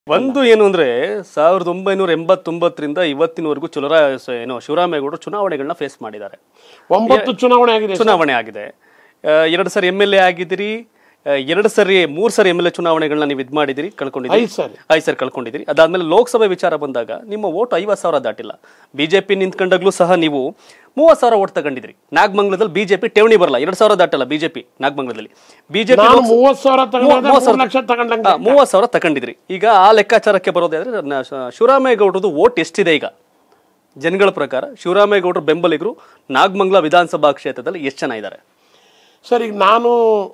ಒಂದು ಏನು ಅಂದ್ರೆ ಸಾವಿರದ ಒಂಬೈನೂರ ಎಂಬತ್ತೊಂಬತ್ತರಿಂದ ಇವತ್ತಿನವರೆಗೂ ಚುಲರ ಏನು ಶಿವರಾಮೇಗೌಡರು ಚುನಾವಣೆಗಳನ್ನ ಫೇಸ್ ಮಾಡಿದ್ದಾರೆ ಒಂಬತ್ತು ಚುನಾವಣೆ ಆಗಿದೆ ಚುನಾವಣೆ ಆಗಿದೆ ಆ, ಎರಡು ಸರಿ ಎಮ್ ಎಲ್ ಎ ಆಗಿದ್ದೀರಿ ಆ, ಎರಡು ಸರಿ ಮೂರು ಸರಿ ಎಮ್ ಎಲ್ ಎ ಚುನಾವಣೆಗಳನ್ನ ನೀವು ಇದು ಮಾಡಿದಿರಿ ಕಳ್ಕೊಂಡಿದ್ದೀರಿ ಐದು ಸರಿ ಐದು ಸರಿ ಕಳ್ಕೊಂಡಿದ್ದೀರಿ ಅದಾದ್ಮೇಲೆ ಲೋಕಸಭೆ ವಿಚಾರ ಬಂದಾಗ ನಿಮ್ಮ ಓಟ್ ಐವತ್ತು ಸಾವಿರ ದಾಟಿಲ್ಲ ಬಿಜೆಪಿ ನಿಂತ್ಕೊಂಡಾಗ್ಲೂ ಸಹ ನೀವು ಮೂವತ್ತು ಸಾವಿರ ಓಟ್ ತಗೊಂಡಿದ್ರಿ ನಾಗಮಂಗಲದಲ್ಲಿ ಬಿಜೆಪಿ ಠೇವಣಿ ಬರಲ್ಲ ಎರಡು ಸಾವಿರ ದಾಟಲ್ಲ ಬಿಜೆಪಿ ನಾಗಮಂಗಲದಲ್ಲಿ ಬಿಜೆಪಿ ನಾನು ಮೂವತ್ ಸಾವಿರ ತಗೊಂಡ್ರೆ ಮೂರು ಲಕ್ಷ ತಗೊಂಡಂಗೆ ಮೂವತ್ತು ಸಾವಿರ ತಗೊಂಡಿದ್ರಿ ಈಗ ಆ ಲೆಕ್ಕಾಚಾರಕ್ಕೆ ಬರೋದಾದ್ರೆ ನ- ಶ- ಶಿವರಾಮೇಗೌಡರದು ಓಟ್ ಎಷ್ಟಿದೆ ಈಗ ಜನಗಳ ಪ್ರಕಾರ ಶಿವರಾಮೇಗೌಡರ ಬೆಂಬಲಿಗರು ನಾಗಮಂಗಲ ವಿಧಾನಸಭಾ ಕ್ಷೇತ್ರದಲ್ಲಿ ಎಷ್ಟು ಜನ ಇದ್ದಾರೆ ಸರ್ ಈಗ ನಾನು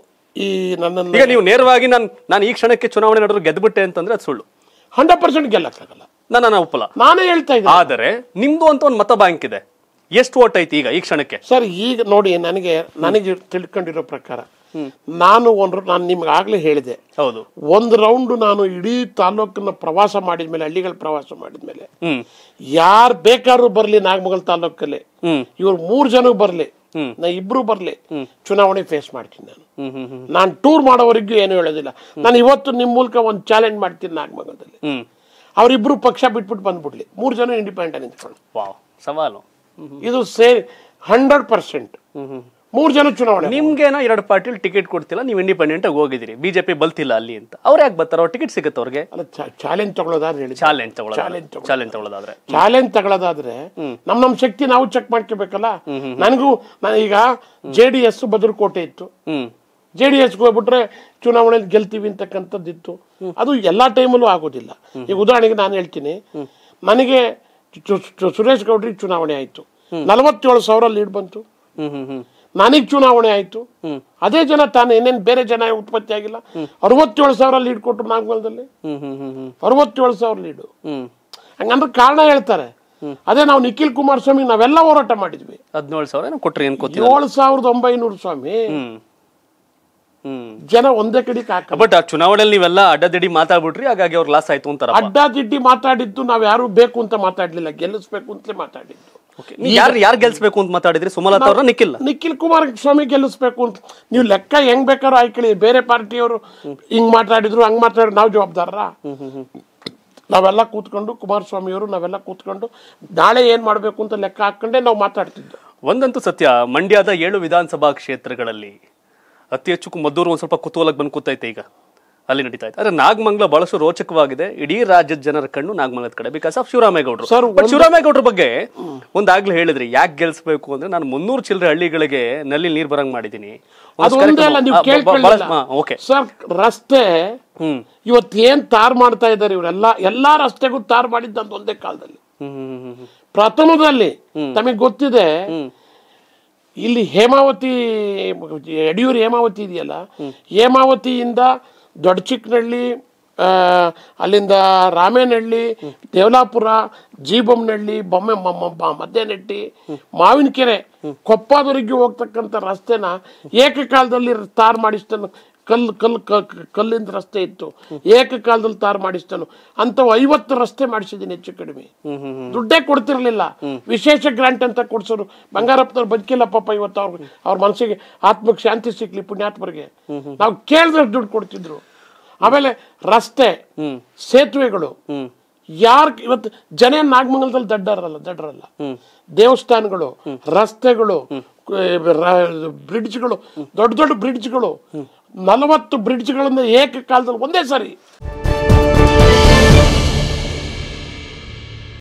ಈ ನನ್ನನ್ನು ಈಗ ನೀವು ನೇರವಾಗಿ ನಾನು ನಾನು ಈ ಕ್ಷಣಕ್ಕೆ ಚುನಾವಣೆ ನಡೆದ್ರು ಗೆದ್ದುಬಿಟ್ಟೆ ಅಂತಂದ್ರೆ ಅದು ಸುಳ್ಳು ಹಂಡ್ರೆಡ್ ಪರ್ಸೆಂಟ್ ಗೆಲ್ಲಕ್ಕಾಗಲ್ಲ ನಾನು ನಾನು ಒಪ್ಪಲ್ಲ ನಾನೇ ಹೇಳ್ತಾ ಇದ್ದೀನಿ ಆದರೆ ನಿಮ್ದು ಅಂತ ಒಂದು ಮತ ಬ್ಯಾಂಕ್ ಇದೆ ಎಷ್ಟು ಓಟ್ ಐತಿ ಈಗ ಈ ಕ್ಷಣಕ್ಕೆ ಸರ್ ಈಗ ನೋಡಿ ನನಗೆ ನನಗೆ ತಿಳ್ಕೊಂಡಿರೋ ಪ್ರಕಾರ ನಾನು ಒಂದು ನಾನು ನಿಮ್ಗೆ ಆಗ್ಲೇ ಹೇಳಿದೆ ಹೌದು ಒಂದು ರೌಂಡ್ ನಾನು ಇಡೀ ತಾಲೂಕನ್ನ ಪ್ರವಾಸ ಮಾಡಿದ್ಮೇಲೆ ಹಳ್ಳಿಗಳ ಪ್ರವಾಸ ಮಾಡಿದ್ಮೇಲೆ ಹ್ಮ್ ಯಾರು ಬೇಕಾದ್ರೂ ಬರ್ಲಿ ನಾಗಮಗಲ್ ತಾಲೂಕಲ್ಲಿ ಹ್ಮ್ ಇವ್ರು ಮೂರು ಜನ ಬರ್ಲಿ ಹ್ಮ್. ನಾ ಇಬ್ರು ಬರ್ಲಿ ಚುನಾವಣೆ ಫೇಸ್ ಮಾಡ್ತೀನಿ ನಾನು ಹ್ಮ್ ಹ್ಮ್ ಹ್ಮ್ ನಾನು ಟೂರ್ ಮಾಡೋವರೆಗೂ ಏನು ಹೇಳೋದಿಲ್ಲ ನಾನು ಇವತ್ತು ನಿಮ್ಮ ಮೂಲಕ ಒಂದು ಚಾಲೆಂಜ್ ಮಾಡ್ತೀನಿ ನಾಗಮಂಗಲದಲ್ಲಿ ಹ್ಮ್ ಅವರಿಬ್ರು ಪಕ್ಷ ಬಿಟ್ಬಿಟ್ಟು ಬಂದ್ಬಿಡ್ಲಿ ಮೂರು ಜನ ಇಂಡಿಪೆಂಡೆಂಟ್ ನಿಂತ್ಕೊಂಡು ವಾವ್ ಸವಾಲು ಇದು ಸೇರಿ ಹಂಡ್ರೆಡ್ ಪರ್ಸೆಂಟ್ ಹ್ಮ್ ಹ್ಮ್ ಮೂರು ಜನ ಚುನಾವಣೆ ನಿಮ್ಗೇನೋ ಎರಡು ಪಾರ್ಟಿಲಿ ಟಿಕೆಟ್ ಕೊಡ್ತಿಲ್ಲ ನೀವು ಇಂಡಿಪೆಂಡೆಂಟ್ ಆಗಿ ಹೋಗಿದ್ದೀರಿ ಬಿಜೆಪಿ ಬಲ್ತಿಲ್ಲ ಅಲ್ಲಿ ಅಂತ ಅವ್ರು ಯಾಕೆ ಬರ್ತಾರ ಅವ್ರ ಟಿಕೆಟ್ ಸಿಗುತ್ತೆ ಅವ್ರಿಗೆ ಅಲ್ಲ ಚಾಲೆಂಜ್ ತಗೊಳ್ಳೋದಾದ್ರೆ ಹೇಳಿ ಚಾಲೆಂಜ್ ತಗೊಳ್ಳೋದು Challenge ತಗೊಳ್ಳೋದು. ಚಾಲೆಂಜ್ ತಗೊಳ್ಳೋದಾದ್ರೆ ಚಾಲೆಂಜ್ ತಗೊಳ್ಳೋದಾದ್ರೆ ನಮ್ ನಮ್ ಶಕ್ತಿ ನಾವು ಚೆಕ್ ಮಾಡ್ಕೋಬೇಕಲ್ಲ ನನಗೂ ನಾನು ಈಗ ಜೆ ಡಿ ಎಸ್ ಬದಲಕೋಟೆ ಇತ್ತು ಹ್ಮ್ ಜೆ ಡಿ ಎಸ್ಗೆ ಹೋಗ್ಬಿಟ್ರೆ ಚುನಾವಣೆಯಲ್ಲಿ ಗೆಲ್ತೀವಿ ಅಂತಕ್ಕಂಥದ್ದಿತ್ತು ಅದು ಎಲ್ಲಾ ಟೈಮಲ್ಲೂ ಆಗೋದಿಲ್ಲ ಈಗ ಉದಾಹರಣೆಗೆ ನಾನು ಹೇಳ್ತೀನಿ ನನಗೆ ಚು- ಚು- ಸುರೇಶ್ ಗೌಡ್ರಿಗೆ ಚುನಾವಣೆ ಆಯ್ತು ನಲವತ್ತೇಳು ಸಾವಿರ ಲೀಡ್ ಬಂತು ಹ್ಮ್ ಹ್ಮ್ ಹ್ಮ್ ನನಗೆ ಚುನಾವಣೆ ಆಯ್ತು ಅದೇ ಜನ ತಾನು ಏನೇನು ಬೇರೆ ಜನ ಉತ್ಪತ್ತಿ ಆಗಿಲ್ಲ ಅರವತ್ತೇಳು ಸಾವಿರ ಲೀಡ್ ಕೊಟ್ಟರು ನಾಗಮಲದಲ್ಲಿ ಹ್ಮ್ ಹ್ಮ್ ಹ್ಮ್ ಹ್ಮ್ ಅರವತ್ತೇಳು ಸಾವಿರ ಲೀಡು ಹ್ಮ್ ಹಂಗಂದ್ರೆ ಕಾರಣ ಹೇಳ್ತಾರೆ ಅದೇ ನಾವು ನಿಖಿಲ್ ಕುಮಾರಸ್ವಾಮಿ ನಾವೆಲ್ಲ ಹೋರಾಟ ಮಾಡಿದ್ವಿ ಹದಿನೇಳು ಸಾವಿರ ಏನೋ ಕೊಟ್ರಿ ಏನ್ ಗೊತ್ತಿಲ್ಲ ಏಳು ಸಾವಿರದ ಒಂಬೈನೂರು ಸ್ವಾಮಿ ಹ್ಮ್ ಹ್ಮ್ ಜನ ಒಂದೇ ಕಡೆಗೆ ಹಾಕ ಬಟ್ ಆ ಚುನಾವಣೆಯಲ್ಲಿ ನೀವೆಲ್ಲ ಅಡ್ಡದಿಡ್ಡಿ ಮಾತಾಡ್ಬಿಟ್ರಿ ಹಾಗಾಗಿ ಅವ್ರು ಲಾಸ್ ಆಯ್ತು ಅಂತಾರ ಅಡ್ಡ ದಿಡ್ಡಿ ಮಾತಾಡಿದ್ದು ನಾವ್ ಯಾರು ಬೇಕು ಅಂತ ಮಾತಾಡ್ಲಿಲ್ಲ ಗೆಲ್ಲಿಸ್ಬೇಕು ಅಂತಲೇ ಮಾತಾಡಿದ್ದು ಯಾರು ಯಾರು ಗೆಲ್ಸ್ಬೇಕು ಅಂತ ಮಾತಾಡಿದ್ರಿ ಸುಮಲತಾ ಅವ್ರನ್ನ ನಿಖಿಲ್ ನಿಖಿಲ್ ಕುಮಾರಸ್ವಾಮಿ ಗೆಲ್ಲಿಸ್ಬೇಕು ಅಂತ ನೀವು ಲೆಕ್ಕ ಹೆಂಗ್ ಬೇಕಾದ್ರೂ ಆಯ್ಕೊಳ್ಳಿ ಬೇರೆ ಪಾರ್ಟಿಯವರು ಹಿಂಗ್ ಮಾತಾಡಿದ್ರು ಹಂಗ್ ಮಾತಾಡಿದ್ರು ನಾವು ಜವಾಬ್ದಾರರ ನಾವೆಲ್ಲ ಕೂತ್ಕೊಂಡು ಕುಮಾರಸ್ವಾಮಿ ಅವರು ನಾವೆಲ್ಲ ಕೂತ್ಕೊಂಡು ನಾಳೆ ಏನ್ ಮಾಡ್ಬೇಕು ಅಂತ ಲೆಕ್ಕ ಹಾಕೊಂಡೇ ನಾವು ಮಾತಾಡ್ತಿದ್ದು ಒಂದಂತೂ ಸತ್ಯ ಮಂಡ್ಯದ ಏಳು ವಿಧಾನಸಭಾ ಕ್ಷೇತ್ರಗಳಲ್ಲಿ ಅತಿ ಹೆಚ್ಚು ಕು- ಮದ್ದೂರು ಒಂದ್ ಸ್ವಲ್ಪ ಕುತೂಹಲಕ್ಕೆ ಬಂದು ಕೂತೈತೆ ಈಗ ಅಲ್ಲಿ ನಡೀತಾ ಇದೆ ಆದ್ರೆ ನಾಗಮಂಗಲ ಬಹಳಷ್ಟು ರೋಚಕವಾಗಿದೆ ಇಡೀ ರಾಜ್ಯದ ಜನರ ಕಣ್ಣು ನಾಗಮಂಗಲದ ಕಡೆ ಬಿಕಾಸ್ ಆಫ್ ಶಿವರಾಮೇಗೌಡರು Sir, ಬಟ್ ಶಿವರಾಮೇಗೌಡರ ಬಗ್ಗೆ ಒಂದಾಗ್ಲೇ ಹೇಳಿದ್ರಿ ಯಾಕೆ ಗೆಲ್ಸ್ಬೇಕು ಅಂದ್ರೆ ನಾನು ಮುನ್ನೂರು ಚಿಲ್ಲರೆ ಹಳ್ಳಿಗಳಿಗೆ ನಲ್ಲಿ ನೀರ್ ಬರಂಗ್ ಮಾಡಿದೀನಿ ಅದು ಒಂದೇ ಅಲ್ಲ ನೀವು ಕೇಳ್ಕೊಳ್ಳಿಲ್ಲ ಓಕೆ ಸರ್ ರಸ್ತೆ ಹ್ಮ್ ಇವತ್ತು ಏನ್ ತಾರ್ ಮಾಡ್ತಾ ಇದ್ದಾರೆ ಇವರೆಲ್ಲ ಎಲ್ಲಾ ರಸ್ತೆಗೂ ತಾರ್ ಮಾಡಿದ್ದಂತ ಒಂದೇ ಕಾಲದಲ್ಲಿ ಹ್ಮ್ ಹ್ಮ್ ಹ್ಮ್ ಹ್ಮ್ ಪ್ರಥಮದಲ್ಲಿ ತಮಗೆ ಗೊತ್ತಿದೆ ಇಲ್ಲಿ ಹೇಮಾವತಿ ಯಡಿಯೂರು ಹೇಮಾವತಿ ಇದೆಯಲ್ಲ ಹೇಮಾವತಿಯಿಂದ ದೊಡ್ಡ ಚಿಕ್ಕನಹಳ್ಳಿ ಆ, ಅಲ್ಲಿಂದ ರಾಮೇನಹಳ್ಳಿ ದೇವಲಾಪುರ ಜೀಬಮ್ಮನಹಳ್ಳಿ ಬೊಮ್ಮೆ ಮ- ಮ- ಮ- ಮದ್ದೇನಟ್ಟಿ ಮಾವಿನಕೆರೆ ಕೊಪ್ಪದವರೆಗೆ ಹೋಗ್ತಕ್ಕಂಥ ರಸ್ತೆನ ಏಕಕಾಲದಲ್ಲಿ ತಾರ್ ಮಾಡಿಸ್ತಾನು ಕಲ್ಲು ಕಲ್ಲು ಕ- ಕ- ಕಲ್ಲಿಂದ ರಸ್ತೆ ಇತ್ತು ಏಕಕಾಲದಲ್ಲಿ ತಾರ್ ಮಾಡಿಸ್ತಾನು ಅಂತವ್ ಐವತ್ತು ರಸ್ತೆ ಮಾಡಿಸಿದ್ದೀನಿ ಹೆಚ್ಚು ಕಡಿಮೆ ಹ್ಮ್ ಹ್ಮ್ ದುಡ್ಡೇ ಕೊಡ್ತಿರ್ಲಿಲ್ಲ ವಿಶೇಷ ಗ್ರಾಂಟ್ ಅಂತ ಕೊಡ್ಸೋರು ಬಂಗಾರಪ್ಪನವ್ರು ಬದುಕಿಲ್ಲ ಪಾಪ ಇವತ್ತು ಅವ್ರ ಅವ್ರ ಮನಸ್ಸಿಗೆ ಆತ್ಮಕ್ಕೆ ಶಾಂತಿ ಸಿಕ್ಲಿ ಪುಣ್ಯಾತ್ಮರಿಗೆ ನಾವು ಕೇಳಿದಷ್ಟು ದುಡ್ಡು ಕೊಡ್ತಿದ್ರು ಆಮೇಲೆ ರಸ್ತೆ ಸೇತುವೆಗಳು ಯಾರ್ ಇವತ್ತು ಜನ ನಾಗಮಂಗಲದಲ್ಲಿ ದಡ್ಡರಲ್ಲ ದಡ್ಡರಲ್ಲ ದೇವಸ್ಥಾನಗಳು ರಸ್ತೆಗಳು ಬ್ರಿಡ್ಜ್ಗಳು ದೊಡ್ಡ ದೊಡ್ಡ ಬ್ರಿಡ್ಜ್ಗಳು ನಲವತ್ತು ಬ್ರಿಡ್ಜ್ಗಳನ್ನ ಏಕಕಾಲದಲ್ಲಿ ಒಂದೇ ಸಾರಿ